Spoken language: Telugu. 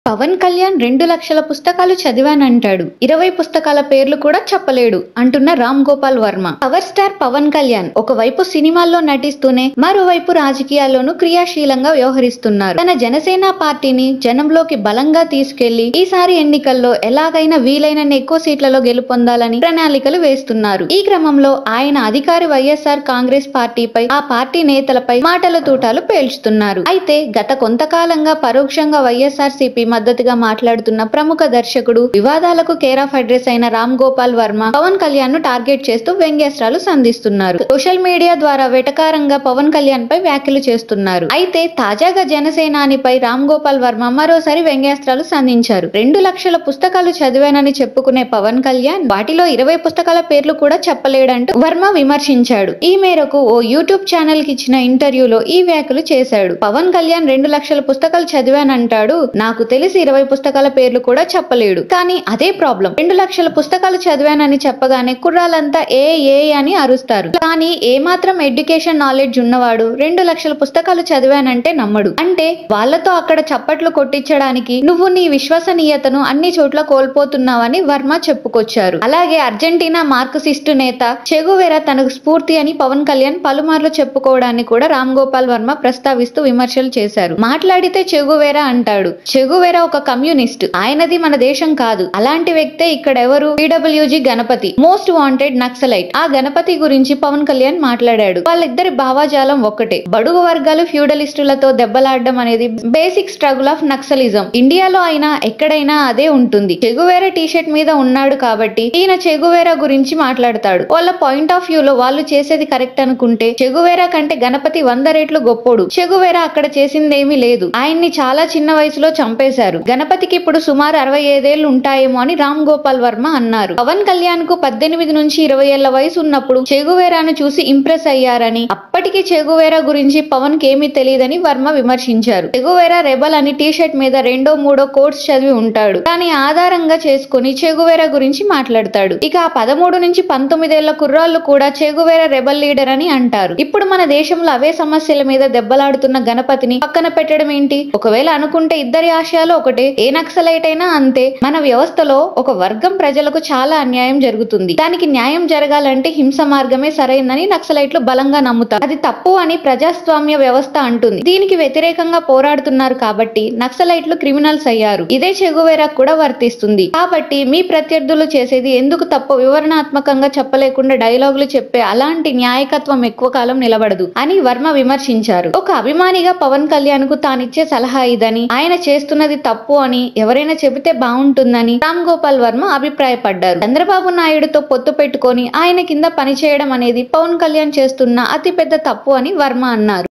పవన్ కళ్యాణ్ రెండు లక్షల పుస్తకాలు చదివానంటాడు ఇరవై పుస్తకాల పేర్లు కూడా చెప్పలేడు అంటున్న రామ్ గోపాల్ వర్మ పవర్ స్టార్ పవన్ కళ్యాణ్ ఒకవైపు సినిమాల్లో నటిస్తూనే మరోవైపు రాజకీయాల్లోనూ క్రియాశీలంగా వ్యవహరిస్తున్నారు తన జనసేన పార్టీని జనంలోకి బలంగా తీసుకెళ్లి ఈసారి ఎన్నికల్లో ఎలాగైనా వీలైనన్ని ఎక్కువ సీట్లలో గెలుపొందాలని ప్రణాళికలు వేస్తున్నారు ఈ క్రమంలో ఆయన అధికారి వైఎస్ఆర్ కాంగ్రెస్ పార్టీపై ఆ పార్టీ నేతలపై మాటల తూటాలు పేల్చుతున్నారు అయితే గత కొంతకాలంగా పరోక్షంగా వైఎస్ఆర్ సిపి మద్దతుగా మాట్లాడుతున్న ప్రముఖ దర్శకుడు వివాదాలకు కేర్ ఆఫ్ అడ్రస్ అయిన రామ్ గోపాల్ వర్మ పవన్ కళ్యాణ్ ను టార్గెట్ చేస్తూ వ్యంగ్యాస్త్రాలు సంధిస్తున్నారు సోషల్ మీడియా ద్వారా వెటకారంగా పవన్ కళ్యాణ్ పై వ్యాఖ్యలు చేస్తున్నారు అయితే తాజాగా జనసేనానిపై రామ్ గోపాల్ వర్మ మరోసారి వ్యంగ్యాస్త్రాలు సంధించారు రెండు లక్షల పుస్తకాలు చదివానని చెప్పుకునే పవన్ కళ్యాణ్ వాటిలో ఇరవై పుస్తకాల పేర్లు కూడా చెప్పలేడంటూ వర్మ విమర్శించాడు ఈ మేరకు ఓ యూట్యూబ్ ఛానల్ కి ఇచ్చిన ఇంటర్వ్యూలో ఈ వ్యాఖ్యలు చేశాడు పవన్ కళ్యాణ్ రెండు లక్షల పుస్తకాలు చదివానంటాడు నాకు తెలిసి ఇరవై పుస్తకాల పేర్లు కూడా చెప్పలేడు కానీ అదే ప్రాబ్లం రెండు లక్షల పుస్తకాలు చదివానని చెప్పగానే కుర్రాలంతా ఏ ఏ అని అరుస్తారు కానీ ఏ మాత్రం ఎడ్యుకేషన్ నాలెడ్జ్ ఉన్నవాడు రెండు లక్షల పుస్తకాలు చదివానంటే నమ్మడు అంటే వాళ్ళతో అక్కడ చప్పట్లు కొట్టించడానికి నువ్వు నీ విశ్వసనీయతను అన్ని చోట్ల కోల్పోతున్నావని వర్మ చెప్పుకొచ్చారు అలాగే అర్జెంటీనా మార్క్సిస్టు నేత చెగువెరా తనకు స్ఫూర్తి అని పవన్ కళ్యాణ్ పలుమార్లు చెప్పుకోవడాన్ని కూడా రామ్ గోపాల్ వర్మ ప్రస్తావిస్తూ విమర్శలు చేశారు మాట్లాడితే చెగువేరా అంటాడు చెగువేరా ఒక కమ్యూనిస్ట్ ఆయనది మన దేశం కాదు అలాంటి వ్యక్తే ఇక్కడ ఎవరు PWG Ganapathi most wanted Naxalite ఆ గణపతి గురించి పవన్ కళ్యాణ్ మాట్లాడాడు వాళ్ళిద్దరి భావాజాలం ఒక్కటే బడుగు వర్గాలు ఫ్యూడలిస్టులతో దెబ్బలాడడం అనేది బేసిక్ స్ట్రగుల్ ఆఫ్ నక్సలిజం ఇండియాలో అయినా ఎక్కడైనా అదే ఉంటుంది చెగువేరా టీషర్ట్ మీద ఉన్నాడు కాబట్టి ఈయన చెగువేరా గురించి మాట్లాడతాడు వాళ్ళ పాయింట్ ఆఫ్ వ్యూ లో వాళ్ళు చేసేది కరెక్ట్ అనుకుంటే చెగువేరా కంటే గణపతి వంద రెట్లు గొప్పోడు చెగువేరా అక్కడ చేసిందేమీ లేదు ఆయన్ని చాలా చిన్న వయసులో చంపేశారు గణపతికి ఇప్పుడు సుమారు అరవై ఐదేళ్లు ఉంటాయేమో అని రామ్ గోపాల్ వర్మ అన్నారు పవన్ కళ్యాణ్ కు పద్దెనిమిది నుంచి ఇరవై ఏళ్ల వయసు ఉన్నప్పుడు చెగువేరాను చూసి ఇంప్రెస్ అయ్యారని అప్పటికి చెగువేరా గురించి పవన్ కి ఏమీ తెలియదని వర్మ విమర్శించారు చెగువేరా రెబల్ అని టీషర్ట్ మీద రెండో మూడో కోర్స్ చదివి ఉంటాడు కానీ ఆధారంగా చేసుకుని చెగువేరా గురించి మాట్లాడతాడు ఇక ఆ పదమూడు నుంచి పంతొమ్మిదేళ్ల కుర్రాళ్ళు కూడా చెగువేరా రెబల్ లీడర్ అని అంటారు ఇప్పుడు మన దేశంలో అవే సమస్యల మీద దెబ్బలాడుతున్న గణపతిని పక్కన పెట్టడం ఏంటి ఒకవేళ అనుకుంటే ఇద్దరి ఆశయాలు ఒకటే ఏ నక్సలైట్ అయినా అంతే మన వ్యవస్థలో ఒక వర్గం ప్రజలకు చాలా అన్యాయం జరుగుతుంది దానికి న్యాయం జరగాలంటే హింస మార్గమే సరైందని నక్సలైట్లు బలంగా నమ్ముతారు అది తప్పు అని ప్రజాస్వామ్య వ్యవస్థ అంటుంది దీనికి వ్యతిరేకంగా పోరాడుతున్నారు కాబట్టి నక్సలైట్లు క్రిమినల్స్ అయ్యారు ఇదే చెగువేరా కూడా వర్తిస్తుంది కాబట్టి మీ ప్రత్యర్థులు చేసేది ఎందుకు తప్పు వివరణాత్మకంగా చెప్పలేకుండా డైలాగులు చెప్పే అలాంటి న్యాయకత్వం ఎక్కువ కాలం నిలబడదు అని వర్మ విమర్శించారు ఒక అభిమానిగా పవన్ కళ్యాణ్ కు తానిచ్చే సలహా ఇదని ఆయన చేస్తున్నది తప్పు అని ఎవరైనా చెబితే బాగుంటుందని రామ్ గోపాల్ వర్మ అభిప్రాయపడ్డారు చంద్రబాబు నాయుడుతో పొత్తు పెట్టుకొని ఆయన కింద పనిచేయడం అనేది పవన్ కళ్యాణ్ చేస్తున్న అతిపెద్ద తప్పు అని వర్మ అన్నారు